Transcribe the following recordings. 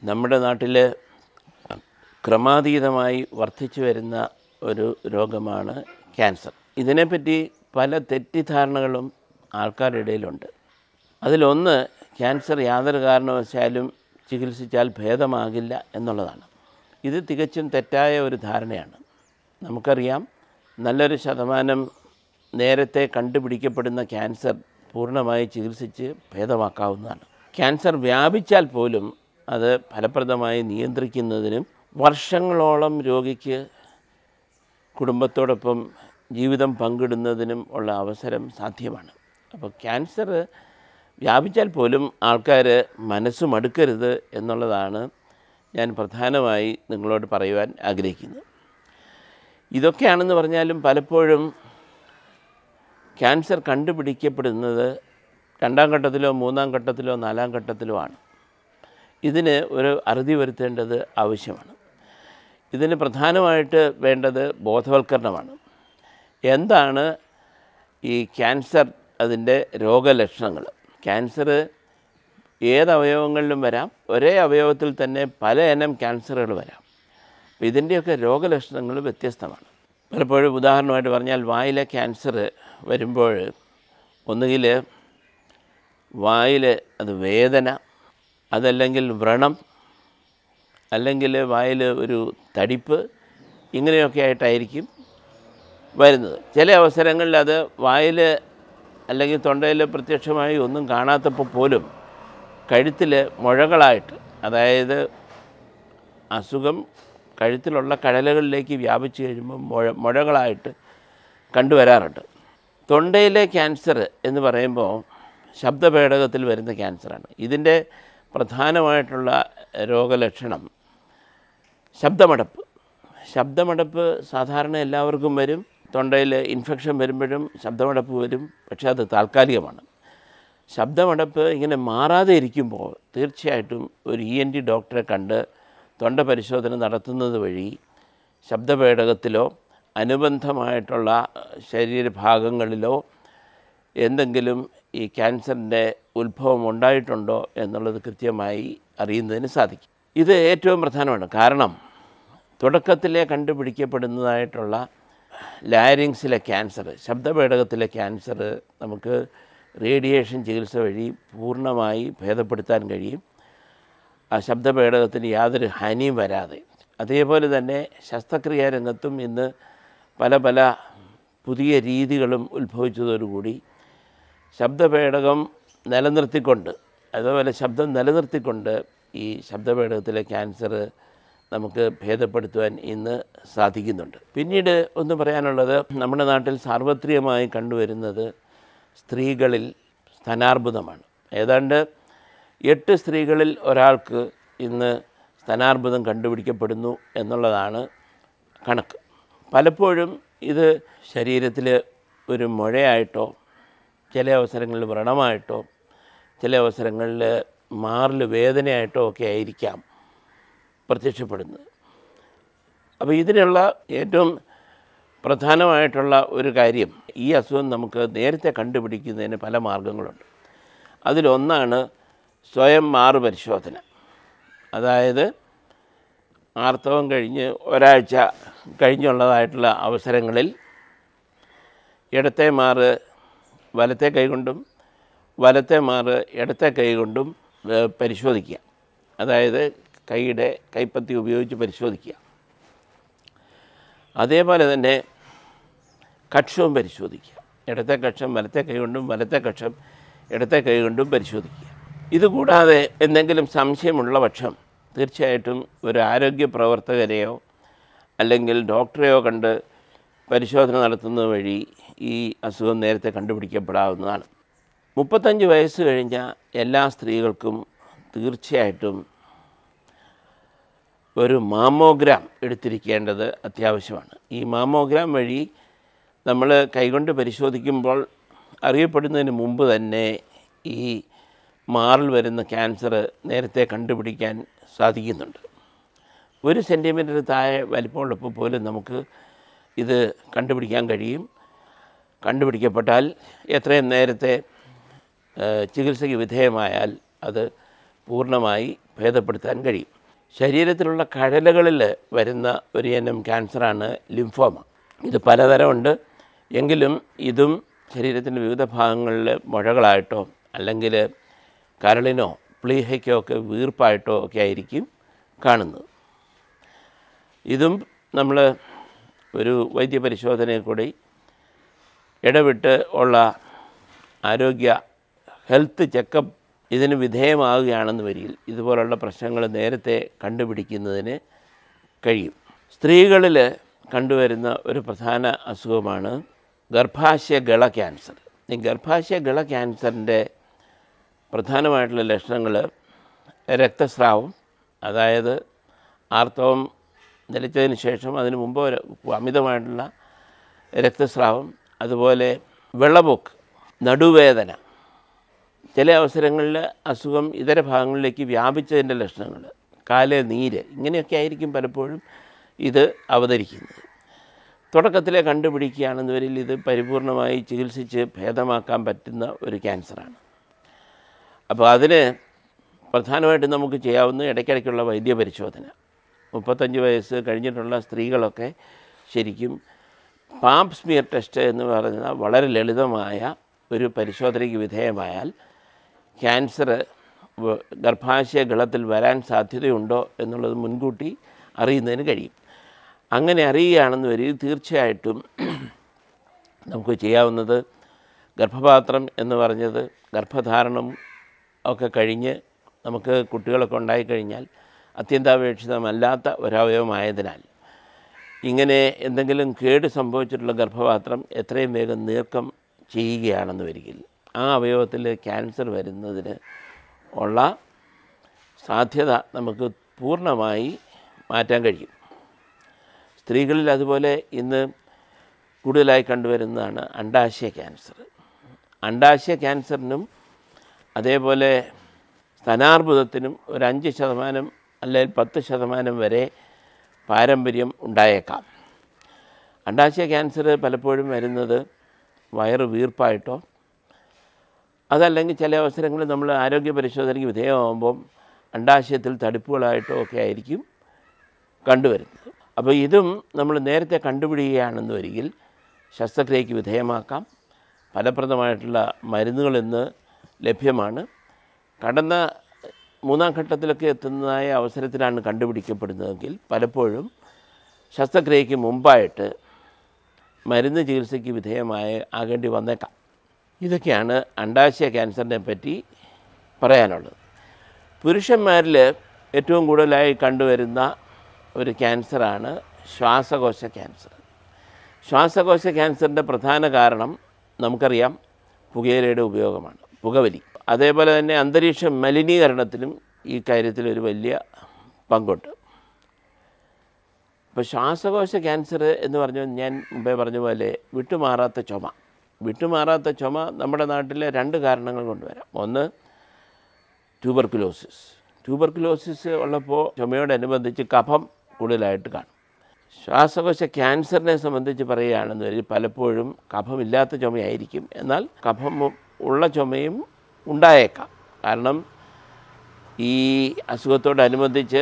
നമ്മുടെ നാട്ടിൽ ക്രമാതീതമായി വർദ്ധിച്ചു വരുന്ന ഒരു രോഗമാണ് ക്യാൻസർ ഇതിനെപ്പറ്റി പല തെറ്റിദ്ധാരണകളും ആൾക്കാരുടെ ഇടയിലുണ്ട് അതിലൊന്ന് ക്യാൻസർ യാതൊരു കാരണവശാലും ചികിത്സിച്ചാൽ ഭേദമാകില്ല എന്നുള്ളതാണ് ഇത് തികച്ചും തെറ്റായ ഒരു ധാരണയാണ് നമുക്കറിയാം നല്ലൊരു ശതമാനം നേരത്തെ കണ്ടുപിടിക്കപ്പെടുന്ന ക്യാൻസർ പൂർണ്ണമായി ചികിത്സിച്ച് ഭേദമാക്കാവുന്നതാണ് ക്യാൻസർ വ്യാപിച്ചാൽ പോലും അത് ഫലപ്രദമായി നിയന്ത്രിക്കുന്നതിനും വർഷങ്ങളോളം രോഗിക്ക് കുടുംബത്തോടൊപ്പം ജീവിതം പങ്കിടുന്നതിനും ഉള്ള അവസരം സാധ്യമാണ് അപ്പോൾ ക്യാൻസർ വ്യാപിച്ചാൽ പോലും ആൾക്കാർ മനസ്സ് മടുക്കരുത് എന്നുള്ളതാണ് ഞാൻ പ്രധാനമായി നിങ്ങളോട് പറയുവാൻ ആഗ്രഹിക്കുന്നത് ഇതൊക്കെയാണെന്ന് പറഞ്ഞാലും പലപ്പോഴും ക്യാൻസർ കണ്ടുപിടിക്കപ്പെടുന്നത് രണ്ടാം ഘട്ടത്തിലോ മൂന്നാം ഘട്ടത്തിലോ നാലാം ഘട്ടത്തിലോ ആണ് ഇതിന് ഒരു അറുതി വരുത്തേണ്ടത് ആവശ്യമാണ് ഇതിന് പ്രധാനമായിട്ട് വേണ്ടത് ബോധവൽക്കരണമാണ് എന്താണ് ഈ ക്യാൻസർ അതിൻ്റെ രോഗലക്ഷണങ്ങൾ ക്യാൻസർ ഏത് അവയവങ്ങളിലും വരാം ഒരേ അവയവത്തിൽ തന്നെ പല ഇനം ക്യാൻസറുകൾ വരാം അപ്പോൾ ഇതിൻ്റെയൊക്കെ രോഗലക്ഷണങ്ങൾ വ്യത്യസ്തമാണ് പലപ്പോഴും ഉദാഹരണമായിട്ട് പറഞ്ഞാൽ വായിലെ ക്യാൻസർ വരുമ്പോൾ ഒന്നുകിൽ വായിൽ അത് വേദന അതല്ലെങ്കിൽ വ്രണം അല്ലെങ്കിൽ വായിൽ ഒരു തടിപ്പ് ഇങ്ങനെയൊക്കെ ആയിട്ടായിരിക്കും വരുന്നത് ചില അവസരങ്ങളിൽ അത് വായിൽ അല്ലെങ്കിൽ തൊണ്ടയിൽ പ്രത്യക്ഷമായി ഒന്നും കാണാത്തപ്പോൾ പോലും കഴുത്തിൽ മുഴകളായിട്ട് അതായത് അസുഖം കഴുത്തിലുള്ള കഴലകളിലേക്ക് വ്യാപിച്ചു കഴിയുമ്പോൾ മുഴ മുഴകളായിട്ട് കണ്ടുവരാറുണ്ട് തൊണ്ടയിലെ ക്യാൻസർ എന്ന് പറയുമ്പോൾ ശബ്ദപേടകത്തിൽ വരുന്ന ക്യാൻസറാണ് ഇതിൻ്റെ പ്രധാനമായിട്ടുള്ള രോഗലക്ഷണം ശബ്ദമടപ്പ് ശബ്ദമടപ്പ് സാധാരണ എല്ലാവർക്കും വരും തൊണ്ടയിൽ ഇൻഫെക്ഷൻ വരുമ്പോഴും ശബ്ദമടപ്പ് വരും പക്ഷേ അത് താൽക്കാലികമാണ് ശബ്ദമടപ്പ് ഇങ്ങനെ മാറാതെ ഇരിക്കുമ്പോൾ തീർച്ചയായിട്ടും ഒരു ഇ എൻ ടി ഡോക്ടറെ കണ്ട് തൊണ്ട പരിശോധന നടത്തുന്നത് വഴി ശബ്ദപേടകത്തിലോ അനുബന്ധമായിട്ടുള്ള ശരീരഭാഗങ്ങളിലോ എന്തെങ്കിലും ഈ ക്യാൻസറിൻ്റെ ഉത്ഭവം ഉണ്ടായിട്ടുണ്ടോ എന്നുള്ളത് കൃത്യമായി അറിയുന്നതിന് സാധിക്കും ഇത് ഏറ്റവും പ്രധാനമാണ് കാരണം തുടക്കത്തിലെ കണ്ടുപിടിക്കപ്പെടുന്നതായിട്ടുള്ള ലാരിങ്സിലെ ക്യാൻസർ ശബ്ദപേടകത്തിലെ ക്യാൻസർ നമുക്ക് റേഡിയേഷൻ ചികിത്സ വഴി പൂർണ്ണമായി ഭേദപ്പെടുത്താൻ കഴിയും ആ ശബ്ദപേടകത്തിന് യാതൊരു ഹാനിയും വരാതെ അതേപോലെ തന്നെ ശസ്ത്രക്രിയാ രംഗത്തും ഇന്ന് പല പല പുതിയ രീതികളും ഉത്ഭവിച്ചതോടുകൂടി ശബ്ദപേടകം നിലനിർത്തിക്കൊണ്ട് അതുപോലെ ശബ്ദം നിലനിർത്തിക്കൊണ്ട് ഈ ശബ്ദപേടകത്തിലെ ക്യാൻസർ നമുക്ക് ഭേദപ്പെടുത്തുവാൻ ഇന്ന് സാധിക്കുന്നുണ്ട് പിന്നീട് ഒന്ന് പറയാനുള്ളത് നമ്മുടെ നാട്ടിൽ സാർവത്രികമായി കണ്ടുവരുന്നത് സ്ത്രീകളിൽ സ്തനാർബുദമാണ് ഏതാണ്ട് എട്ട് സ്ത്രീകളിൽ ഒരാൾക്ക് ഇന്ന് സ്തനാർബുദം കണ്ടുപിടിക്കപ്പെടുന്നു എന്നുള്ളതാണ് കണക്ക് പലപ്പോഴും ഇത് ശരീരത്തിൽ ഒരു മുഴയായിട്ടോ ചില അവസരങ്ങളിൽ വ്രണമായിട്ടോ ചില അവസരങ്ങളിൽ മാറിൽ വേദനയായിട്ടോ ഒക്കെ ആയിരിക്കാം പ്രത്യക്ഷപ്പെടുന്നത് അപ്പോൾ ഇതിനുള്ള ഏറ്റവും പ്രധാനമായിട്ടുള്ള ഒരു കാര്യം ഈ അസുഖം നമുക്ക് നേരത്തെ കണ്ടുപിടിക്കുന്നതിന് പല മാർഗങ്ങളുണ്ട് അതിലൊന്നാണ് സ്വയം മാറു പരിശോധന അതായത് ആർത്തവം കഴിഞ്ഞ് ഒരാഴ്ച കഴിഞ്ഞുള്ളതായിട്ടുള്ള അവസരങ്ങളിൽ ഇടത്തെ മാറ് വലത്തെ കൈകൊണ്ടും വലത്തെ മാറ് ഇടത്തെ കൈകൊണ്ടും ഏഹ്, പരിശോധിക്കുക അതായത് കൈയുടെ കൈപ്പത്തി ഉപയോഗിച്ച് പരിശോധിക്കുക അതേപോലെ തന്നെ കക്ഷവും പരിശോധിക്കുക ഇടത്തെ കക്ഷം വലത്തെ കൈകൊണ്ടും വലത്തെ കക്ഷം ഇടത്തെ കൈകൊണ്ടും പരിശോധിക്കുക ഇതുകൂടാതെ എന്തെങ്കിലും സംശയമുള്ള പക്ഷം തീർച്ചയായിട്ടും ഒരു ആരോഗ്യ പ്രവർത്തകരെയോ അല്ലെങ്കിൽ ഡോക്ടറെയോ കണ്ട് പരിശോധന നടത്തുന്നത് വഴി ഈ അസുഖം നേരത്തെ കണ്ടുപിടിക്കപ്പെടാവുന്നതാണ് മുപ്പത്തഞ്ച് വയസ്സ് കഴിഞ്ഞ എല്ലാ സ്ത്രീകൾക്കും തീർച്ചയായിട്ടും ഒരു മാമോഗ്രാം എടുത്തിരിക്കേണ്ടത് അത്യാവശ്യമാണ് ഈ മാമോഗ്രാം വഴി നമ്മൾ കൈകൊണ്ട് പരിശോധിക്കുമ്പോൾ അറിയപ്പെടുന്നതിന് മുമ്പ് തന്നെ ഈ മാറിൽ വരുന്ന ക്യാൻസർ നേരത്തെ കണ്ടുപിടിക്കാൻ സാധിക്കുന്നുണ്ട് ഒരു സെൻറ്റിമീറ്റർ താഴെ വലിപ്പമുള്ളപ്പോൾ പോലും നമുക്ക് ഇത് കണ്ടുപിടിക്കാൻ കഴിയും കണ്ടുപിടിക്കപ്പെട്ടാൽ എത്രയും നേരത്തെ ഏഹ്, ചികിത്സയ്ക്ക് വിധേയമായാൽ അത് പൂർണ്ണമായി ഭേദപ്പെടുത്താൻ കഴിയും ശരീരത്തിലുള്ള കഴലുകളിൽ വരുന്ന ഒരു ഇനം ക്യാൻസറാണ് ലിംഫോമ ഇത് പലതരമുണ്ട് എങ്കിലും ഇതും ശരീരത്തിൻ്റെ വിവിധ ഭാഗങ്ങളിൽ മുഴകളായിട്ടോ അല്ലെങ്കിൽ കരളിനോ പ്ലീഹയ്ക്കോ ഒക്കെ വീർപ്പായിട്ടോ ഒക്കെ ആയിരിക്കും കാണുന്നത് ഇതും നമ്മൾ ഒരു വൈദ്യപരിശോധനയിൽ കൂടി ഇടവിട്ട് ഉള്ള ആരോഗ്യ ഹെൽത്ത് ചെക്കപ്പ് ഇതിന് വിധേയമാവുകയാണെന്ന് വരികിൽ ഇതുപോലുള്ള പ്രശ്നങ്ങൾ നേരത്തെ കണ്ടുപിടിക്കുന്നതിന് കഴിയും സ്ത്രീകളിൽ കണ്ടുവരുന്ന ഒരു പ്രധാന അസുഖമാണ് ഗർഭാശയഗള ക്യാൻസർ ഈ ഗർഭാശയഗള ക്യാൻസറിൻ്റെ പ്രധാനമായിട്ടുള്ള ലക്ഷണങ്ങൾ രക്തസ്രാവം അതായത് ആർത്തവം നിലച്ചതിന് ശേഷം അതിന് മുമ്പ് ഒരു അമിതമായിട്ടുള്ള രക്തസ്രാവം അതുപോലെ വെള്ളപ്പൊക്ക് നടുവേദന ചില അവസരങ്ങളിൽ അസുഖം ഇതര ഭാഗങ്ങളിലേക്ക് വ്യാപിച്ചതിൻ്റെ ലക്ഷണങ്ങൾ കാല് നീര് ഇങ്ങനെയൊക്കെ ആയിരിക്കും പലപ്പോഴും ഇത് അവതരിക്കുന്നത് തുടക്കത്തിലെ കണ്ടുപിടിക്കുകയാണെന്ന് വരിൽ ഇത് പരിപൂർണമായി ചികിത്സിച്ച് ഭേദമാക്കാൻ പറ്റുന്ന ഒരു ക്യാൻസറാണ് അപ്പോൾ അതിന് പ്രധാനമായിട്ടും നമുക്ക് ചെയ്യാവുന്ന ഇടയ്ക്കിടയ്ക്കുള്ള വൈദ്യപരിശോധന മുപ്പത്തഞ്ച് വയസ്സ് കഴിഞ്ഞിട്ടുള്ള സ്ത്രീകളൊക്കെ ശരിക്കും പാമ്പ് സ്മിയർ ടെസ്റ്റ് എന്ന് പറയുന്ന വളരെ ലളിതമായ ഒരു പരിശോധനയ്ക്ക് വിധേയമായാൽ ക്യാൻസർ വ- ഗർഭാശയ ഗളത്തിൽ വരാൻ സാധ്യതയുണ്ടോ എന്നുള്ളത് മുൻകൂട്ടി അറിയുന്നതിന് കഴിയും അങ്ങനെ അറിയുകയാണെന്ന് വരിക തീർച്ചയായിട്ടും നമുക്ക് ചെയ്യാവുന്നത് ഗർഭപാത്രം എന്ന് പറഞ്ഞത് ഗർഭധാരണം ഒക്കെ കഴിഞ്ഞ് നമുക്ക് കുട്ടികളൊക്കെ ഉണ്ടായിക്കഴിഞ്ഞാൽ അത്യന്താപേക്ഷിതമല്ലാത്ത ഒരവയവമായതിനാൽ ഇങ്ങനെ എന്തെങ്കിലും കേട് സംഭവിച്ചിട്ടുള്ള ഗർഭപാത്രം എത്രയും വേഗം നീക്കം ചെയ്യുകയാണെന്ന് വരികിൽ ആ അവയവത്തിൽ ക്യാൻസർ വരുന്നതിന് ഉള്ള സാധ്യത നമുക്ക് പൂർണ്ണമായി മാറ്റാൻ കഴിയും സ്ത്രീകളിൽ അതുപോലെ ഇന്ന് കൂടുതലായി കണ്ടുവരുന്നതാണ് അണ്ടാശയ ക്യാൻസർ അണ്ടാശയ ക്യാൻസറിനും അതേപോലെ സ്തനാർബുദത്തിനും ഒരു അഞ്ച് ശതമാനം അല്ലെങ്കിൽ പത്ത് ശതമാനം വരെ പാരമ്പര്യം ഉണ്ടായേക്കാം അണ്ടാശയ ക്യാൻസർ പലപ്പോഴും വരുന്നത് വയറ് വീർപ്പായിട്ടോ അതല്ലെങ്കിൽ ചില അവസരങ്ങളിൽ നമ്മൾ ആരോഗ്യ പരിശോധനയ്ക്ക് വിധേയമാകുമ്പം അണ്ടാശയത്തിൽ തടിപ്പുകളായിട്ടോ ഒക്കെ ആയിരിക്കും കണ്ടുവരുന്നത് അപ്പോൾ ഇതും നമ്മൾ നേരത്തെ കണ്ടുപിടിക്കുകയാണെന്ന് വരികിൽ ശസ്ത്രക്രിയയ്ക്ക് വിധേയമാക്കാം ഫലപ്രദമായിട്ടുള്ള മരുന്നുകൾ ഇന്ന് ലഭ്യമാണ് കടന്ന മൂന്നാം ഘട്ടത്തിലൊക്കെ എത്തുന്നതായ അവസരത്തിലാണ് കണ്ടുപിടിക്കപ്പെടുന്നതെങ്കിൽ പലപ്പോഴും ശസ്ത്രക്രിയയ്ക്ക് മുമ്പായിട്ട് മരുന്ന് ചികിത്സയ്ക്ക് വിധേയമായ ആകേണ്ടി വന്നേക്കാം ഇതൊക്കെയാണ് അണ്ടാശയ ക്യാൻസറിനെ പറ്റി പറയാനുള്ളത് പുരുഷന്മാരിൽ ഏറ്റവും കൂടുതലായി കണ്ടുവരുന്ന ഒരു ക്യാൻസറാണ് ശ്വാസകോശ ക്യാൻസർ ശ്വാസകോശ ക്യാൻസറിൻ്റെ പ്രധാന കാരണം നമുക്കറിയാം പുകയിലയുടെ ഉപയോഗമാണ് പുകവലി അതേപോലെ തന്നെ അന്തരീക്ഷ മലിനീകരണത്തിനും ഈ കാര്യത്തിൽ ഒരു വലിയ പങ്കുണ്ട് ഇപ്പോൾ ശ്വാസകോശ ക്യാൻസർ എന്ന് പറഞ്ഞാൽ ഞാൻ മുമ്പേ പറഞ്ഞ പോലെ വിട്ടുമാറാത്ത ചുമ വിട്ടുമാറാത്ത ചുമ നമ്മുടെ നാട്ടിലെ രണ്ട് കാരണങ്ങൾ കൊണ്ടുവരാം ഒന്ന് ട്യൂബർക്കുലോസിസ് ട്യൂബർക്കുലോസിസ് ഉള്ളപ്പോൾ ചുമയോടനുബന്ധിച്ച് കഫം കൂടുതലായിട്ട് കാണും ശ്വാസകോശ ക്യാൻസറിനെ സംബന്ധിച്ച് പറയുകയാണെന്ന് വരിൽ പലപ്പോഴും കഫമില്ലാത്ത ചുമയായിരിക്കും എന്നാൽ കഫം ഉള്ള ചുമയും ഉണ്ടായേക്കാം കാരണം ഈ അസുഖത്തോടനുബന്ധിച്ച്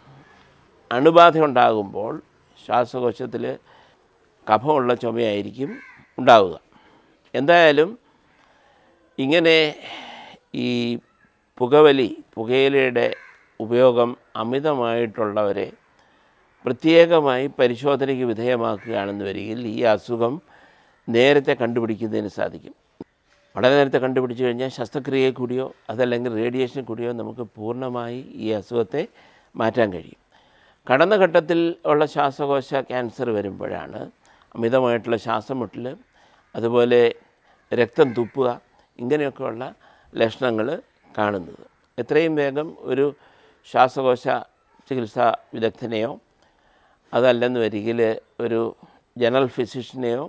അണുബാധ ഉണ്ടാകുമ്പോൾ ശ്വാസകോശത്തിൽ കഫമുള്ള ചുമയായിരിക്കും ഉണ്ടാവുക എന്തായാലും ഇങ്ങനെ ഈ പുകവലി പുകയിലയുടെ ഉപയോഗം അമിതമായിട്ടുള്ളവരെ പ്രത്യേകമായി പരിശോധനയ്ക്ക് വിധേയമാക്കുകയാണെന്ന് വരികിൽ ഈ അസുഖം നേരത്തെ കണ്ടുപിടിക്കുന്നതിന് സാധിക്കും വളരെ നേരത്തെ കണ്ടുപിടിച്ചു കഴിഞ്ഞാൽ ശസ്ത്രക്രിയയിൽ കൂടിയോ അതല്ലെങ്കിൽ റേഡിയേഷൻ കൂടിയോ നമുക്ക് പൂർണ്ണമായി ഈ അസുഖത്തെ മാറ്റാൻ കഴിയും കടന്ന ഘട്ടത്തിൽ ഉള്ള ശ്വാസകോശ ക്യാൻസർ വരുമ്പോഴാണ് അമിതമായിട്ടുള്ള ശ്വാസം മുട്ടൽ അതുപോലെ രക്തം തുപ്പുക ഇങ്ങനെയൊക്കെയുള്ള ലക്ഷണങ്ങൾ കാണുന്നത് എത്രയും വേഗം ഒരു ശ്വാസകോശ ചികിത്സാ വിദഗ്ധനെയോ അതല്ലെന്ന് വരികിൽ ഒരു ജനറൽ ഫിസിഷ്യനെയോ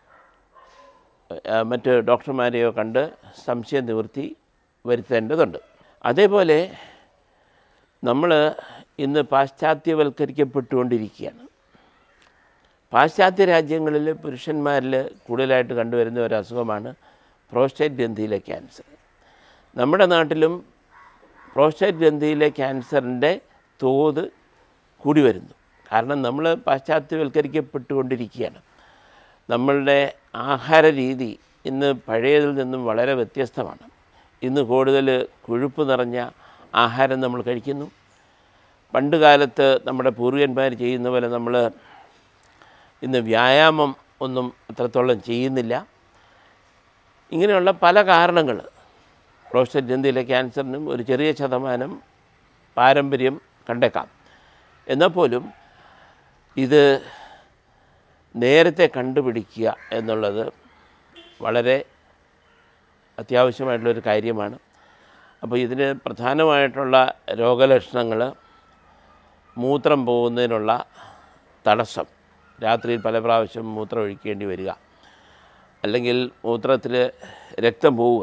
ആ, മറ്റ് ഡോക്ടർമാരെയോ കണ്ട് സംശയ നിവൃത്തി വരുത്തേണ്ടതുണ്ട് അതേപോലെ നമ്മൾ ഇന്ന് പാശ്ചാത്യവൽക്കരിക്കപ്പെട്ടുകൊണ്ടിരിക്കുകയാണ് പാശ്ചാത്യ രാജ്യങ്ങളിൽ പുരുഷന്മാരിൽ കൂടുതലായിട്ട് കണ്ടുവരുന്ന ഒരു അസുഖമാണ് പ്രോസ്റ്റേറ്റ് ഗ്രന്ഥിയിലെ ക്യാൻസർ നമ്മുടെ നാട്ടിലും പ്രോസ്റ്റേറ്റ് ഗ്രന്ഥിയിലെ ക്യാൻസറിൻ്റെ തോത് കൂടി വരുന്നു കാരണം നമ്മൾ പാശ്ചാത്യവൽക്കരിക്കപ്പെട്ടുകൊണ്ടിരിക്കുകയാണ് നമ്മളുടെ ആഹാര രീതി ഇന്ന് പഴയതിൽ നിന്നും വളരെ വ്യത്യസ്തമാണ് ഇന്ന് കൂടുതൽ കൊഴുപ്പ് നിറഞ്ഞ ആഹാരം നമ്മൾ കഴിക്കുന്നു പണ്ട് കാലത്ത് നമ്മുടെ പൂർവികന്മാർ ചെയ്യുന്ന പോലെ നമ്മൾ ഇന്ന് വ്യായാമം ഒന്നും അത്രത്തോളം ചെയ്യുന്നില്ല ഇങ്ങനെയുള്ള പല കാരണങ്ങൾ പ്രോസ്റ്റേറ്റ് ഗ്രന്ഥിയിലെ ക്യാൻസറിനും ഒരു ചെറിയ ശതമാനം പാരമ്പര്യം കണ്ടേക്കാം എന്നാൽ പോലും ഇത് നേരത്തെ കണ്ടുപിടിക്കുക എന്നുള്ളത് വളരെ അത്യാവശ്യമായിട്ടുള്ളൊരു കാര്യമാണ് അപ്പോൾ ഇതിന് പ്രധാനമായിട്ടുള്ള രോഗലക്ഷണങ്ങൾ മൂത്രം പോകുന്നതിനുള്ള തടസ്സം രാത്രിയിൽ പല പ്രാവശ്യം മൂത്രം ഒഴിക്കേണ്ടി വരിക അല്ലെങ്കിൽ മൂത്രത്തിൽ രക്തം പോവുക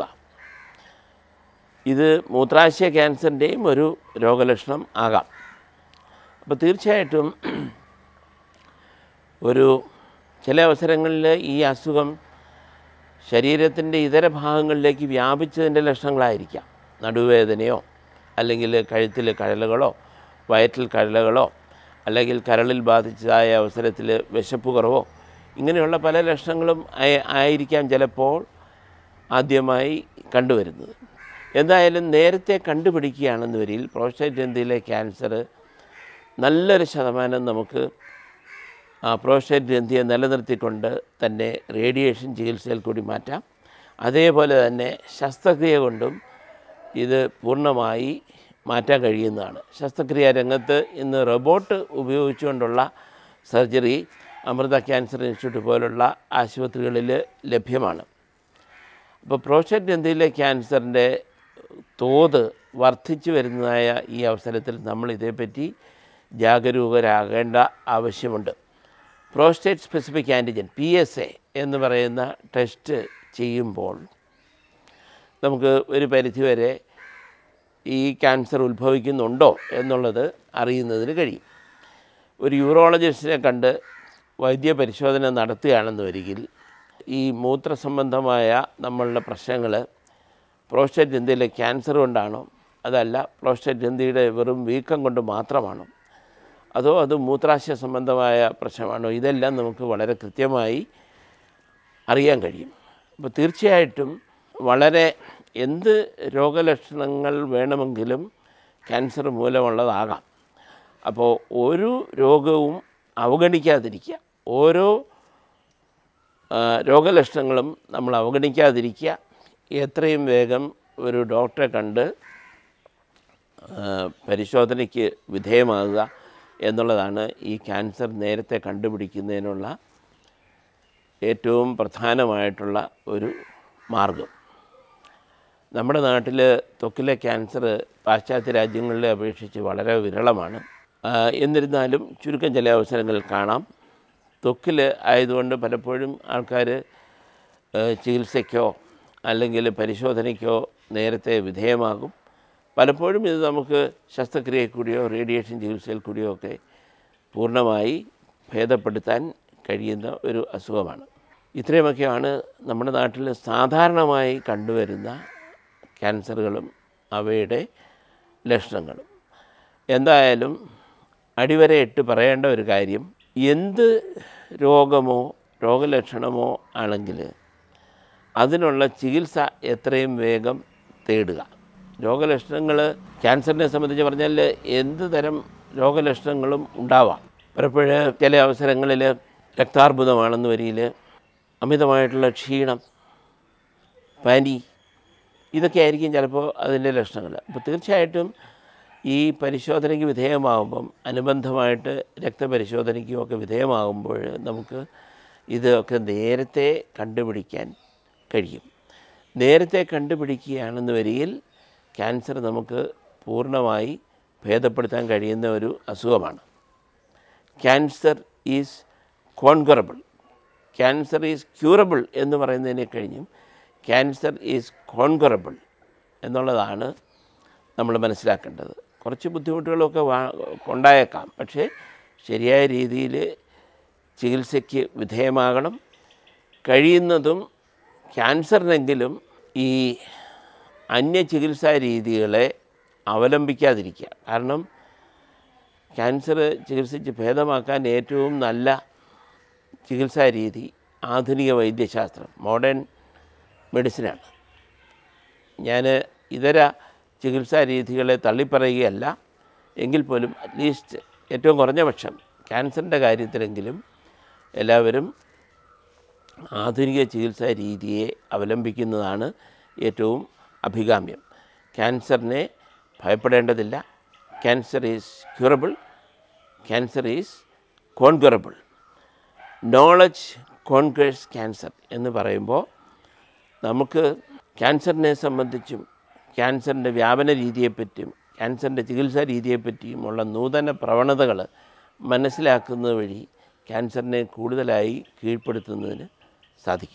ഇത് മൂത്രാശയ ക്യാൻസറിൻ്റെയും ഒരു രോഗലക്ഷണം ആകാം അപ്പോൾ തീർച്ചയായിട്ടും ഒരു ചില അവസരങ്ങളിൽ ഈ അസുഖം ശരീരത്തിൻ്റെ ഇതര ഭാഗങ്ങളിലേക്ക് വ്യാപിച്ചതിൻ്റെ ലക്ഷണങ്ങളായിരിക്കാം നടുവേദനയോ അല്ലെങ്കിൽ കഴുത്തിൽ കഴലുകളോ വയറ്റിൽ കഴലുകളോ അല്ലെങ്കിൽ കരളിൽ ബാധിച്ചതായ അവസരത്തിൽ വിശപ്പ് കുറവോ ഇങ്ങനെയുള്ള പല ലക്ഷണങ്ങളും ആയി- ആയിരിക്കാം ചിലപ്പോൾ ആദ്യമായി കണ്ടുവരുന്നത് എന്തായാലും നേരത്തെ കണ്ടുപിടിക്കുകയാണെന്ന് വരിൽ പ്രോസ്റ്റേറ്റ് ഗ്രന്ഥിയിലെ ക്യാൻസർ നല്ലൊരു ശതമാനം നമുക്ക് ആ പ്രോസ്റ്റേറ്റ് ഗ്രന്ഥിയെ നിലനിർത്തിക്കൊണ്ട് തന്നെ റേഡിയേഷൻ ചികിത്സയിൽ കൂടി മാറ്റാം അതേപോലെ തന്നെ ശസ്ത്രക്രിയ കൊണ്ടും ഇത് പൂർണ്ണമായി മാറ്റാൻ കഴിയുന്നതാണ് ശസ്ത്രക്രിയാ രംഗത്ത് ഇന്ന് റോബോട്ട് ഉപയോഗിച്ചുകൊണ്ടുള്ള സർജറി അമൃത ക്യാൻസർ ഇൻസ്റ്റിറ്റ്യൂട്ട് പോലുള്ള ആശുപത്രികളിൽ ലഭ്യമാണ് അപ്പോൾ പ്രോസ്റ്റേറ്റ് ഗ്രന്ഥിയിലെ ക്യാൻസറിൻ്റെ തോത് വർദ്ധിച്ചു വരുന്നതായ ഈ അവസരത്തിൽ നമ്മൾ ഇതേപ്പറ്റി ജാഗരൂകരാകേണ്ട ആവശ്യമുണ്ട് prostate specific antigen P S A എന്ന് പറയുന്ന ടെസ്റ്റ് ചെയ്യുമ്പോൾ നമുക്ക് ഒരു പരിധിവരെ ഈ ക്യാൻസർ ഉത്ഭവിക്കുന്നുണ്ടോ എന്നുള്ളത് അറിയുന്നതിന് കഴിയും ഒരു യൂറോളജിസ്റ്റിനെ കണ്ട് വൈദ്യപരിശോധന നടത്തുകയാണെന്ന് വരികിൽ ഈ മൂത്ര സംബന്ധമായ നമ്മളുടെ പ്രശ്നങ്ങൾ പ്രോസ്റ്റേറ്റ് ഗ്രന്ഥിയിലെ ക്യാൻസർ കൊണ്ടാണോ അതല്ല പ്രോസ്റ്റേറ്റ് ഗ്രന്ഥിയുടെ വെറും വീക്കം കൊണ്ട് മാത്രമാണോ അതോ അത് മൂത്രാശയ സംബന്ധമായ പ്രശ്നമാണോ ഇതെല്ലാം നമുക്ക് വളരെ കൃത്യമായി അറിയാൻ കഴിയും അപ്പോൾ തീർച്ചയായിട്ടും വളരെ എന്ത് രോഗലക്ഷണങ്ങൾ വേണമെങ്കിലും ക്യാൻസർ മൂലമുള്ളതാകാം അപ്പോൾ ഒരു രോഗവും അവഗണിക്കാതിരിക്കുക ഓരോ ആ, രോഗലക്ഷണങ്ങളും നമ്മൾ അവഗണിക്കാതിരിക്കുക എത്രയും വേഗം ഒരു ഡോക്ടറെ കണ്ട് ആ, പരിശോധനയ്ക്ക് വിധേയമാകുക എന്നുള്ളതാണ് ഈ ക്യാൻസർ നേരത്തെ കണ്ടുപിടിക്കുന്നതിനുള്ള ഏറ്റവും പ്രധാനമായിട്ടുള്ള ഒരു മാർഗം നമ്മുടെ നാട്ടിൽ ത്വക്കിലെ ക്യാൻസർ പാശ്ചാത്യ രാജ്യങ്ങളിലെ അപേക്ഷിച്ച് വളരെ വിരളമാണ് ആ, എന്നിരുന്നാലും ചുരുക്കം ചില അവസരങ്ങളിൽ കാണാം ത്വക്കിൽ ആയതുകൊണ്ട് പലപ്പോഴും ആൾക്കാർ ചികിത്സയ്ക്കോ അല്ലെങ്കിൽ പരിശോധനയ്ക്കോ നേരത്തെ വിധേയമാകും പലപ്പോഴും ഇത് നമുക്ക് ശസ്ത്രക്രിയയിൽ കൂടിയോ റേഡിയേഷൻ ചികിത്സയിൽ കൂടിയോ ഒക്കെ പൂർണ്ണമായി ഭേദപ്പെടുത്താൻ കഴിയുന്ന ഒരു അസുഖമാണ് ഇത്രയുമൊക്കെയാണ് നമ്മുടെ നാട്ടിൽ സാധാരണമായി കണ്ടുവരുന്ന ക്യാൻസറുകളും അവയുടെ ലക്ഷണങ്ങളും എന്തായാലും അടിവരയിട്ട് പറയേണ്ട ഒരു കാര്യം എന്ത് രോഗമോ രോഗലക്ഷണമോ ആണെങ്കിൽ അതിനുള്ള ചികിത്സ എത്രയും വേഗം തേടുക രോഗലക്ഷണങ്ങൾ ക്യാൻസറിനെ സംബന്ധിച്ച് പറഞ്ഞാൽ എന്ത് തരം രോഗലക്ഷണങ്ങളും ഉണ്ടാവാം പലപ്പോഴും ചില അവസരങ്ങളിൽ രക്താർബുദമാണെന്ന് വരിയിൽ അമിതമായിട്ടുള്ള ക്ഷീണം പനി ഇതൊക്കെ ആയിരിക്കും ചിലപ്പോൾ അതിൻ്റെ ലക്ഷണങ്ങൾ അപ്പോൾ തീർച്ചയായിട്ടും ഈ പരിശോധനയ്ക്ക് വിധേയമാകുമ്പം അനുബന്ധമായിട്ട് രക്തപരിശോധനയ്ക്കും ഒക്കെ വിധേയമാകുമ്പോൾ നമുക്ക് ഇതൊക്കെ നേരത്തെ കണ്ടുപിടിക്കാൻ കഴിയും നേരത്തെ കണ്ടുപിടിക്കുകയാണെന്ന് വരികിൽ ക്യാൻസർ നമുക്ക് പൂർണ്ണമായി ഭേദപ്പെടുത്താൻ കഴിയുന്ന ഒരു അസുഖമാണ് cancer is conquerable cancer is curable എന്ന് പറയുന്നതിനെ കഴിഞ്ഞും ക്യാൻസർ ഈസ് കോൺകറബിൾ എന്നുള്ളതാണ് നമ്മൾ മനസ്സിലാക്കേണ്ടത് കുറച്ച് ബുദ്ധിമുട്ടുകളൊക്കെ വാ ഉണ്ടായേക്കാം പക്ഷേ ശരിയായ രീതിയിൽ ചികിത്സയ്ക്ക് വിധേയമാകണം കഴിയുന്നതും ക്യാൻസറിനെങ്കിലും ഈ അന്യ ചികിത്സാ രീതികളെ അവലംബിക്കാതിരിക്കുക കാരണം ക്യാൻസർ ചികിത്സിച്ച് ഭേദമാക്കാൻ ഏറ്റവും നല്ല ചികിത്സാ രീതി ആധുനിക വൈദ്യശാസ്ത്രം മോഡേൺ മെഡിസിനാണ് ഞാൻ ഇതര ചികിത്സാ രീതികളെ തള്ളിപ്പറയുകയല്ല എങ്കിൽ പോലും അറ്റ്ലീസ്റ്റ് ഏറ്റവും കുറഞ്ഞ പക്ഷം ക്യാൻസറിൻ്റെ കാര്യത്തിലെങ്കിലും എല്ലാവരും ആധുനിക ചികിത്സാ രീതിയെ അവലംബിക്കുന്നതാണ് ഏറ്റവും അഭികാമ്യം ക്യാൻസറിനെ ഭയപ്പെടേണ്ടതില്ല cancer is curable cancer is conquerable knowledge conquers cancer എന്ന് പറയുമ്പോൾ നമുക്ക് ക്യാൻസറിനെ സംബന്ധിച്ചും ക്യാൻസറിൻ്റെ വ്യാപന രീതിയെപ്പറ്റിയും ക്യാൻസറിൻ്റെ ചികിത്സാ രീതിയെപ്പറ്റിയും ഉള്ള നൂതന പ്രവണതകൾ മനസ്സിലാക്കുന്നത് വഴി ക്യാൻസറിനെ കൂടുതലായി കീഴ്പ്പെടുത്തുന്നതിന് സാധിക്കും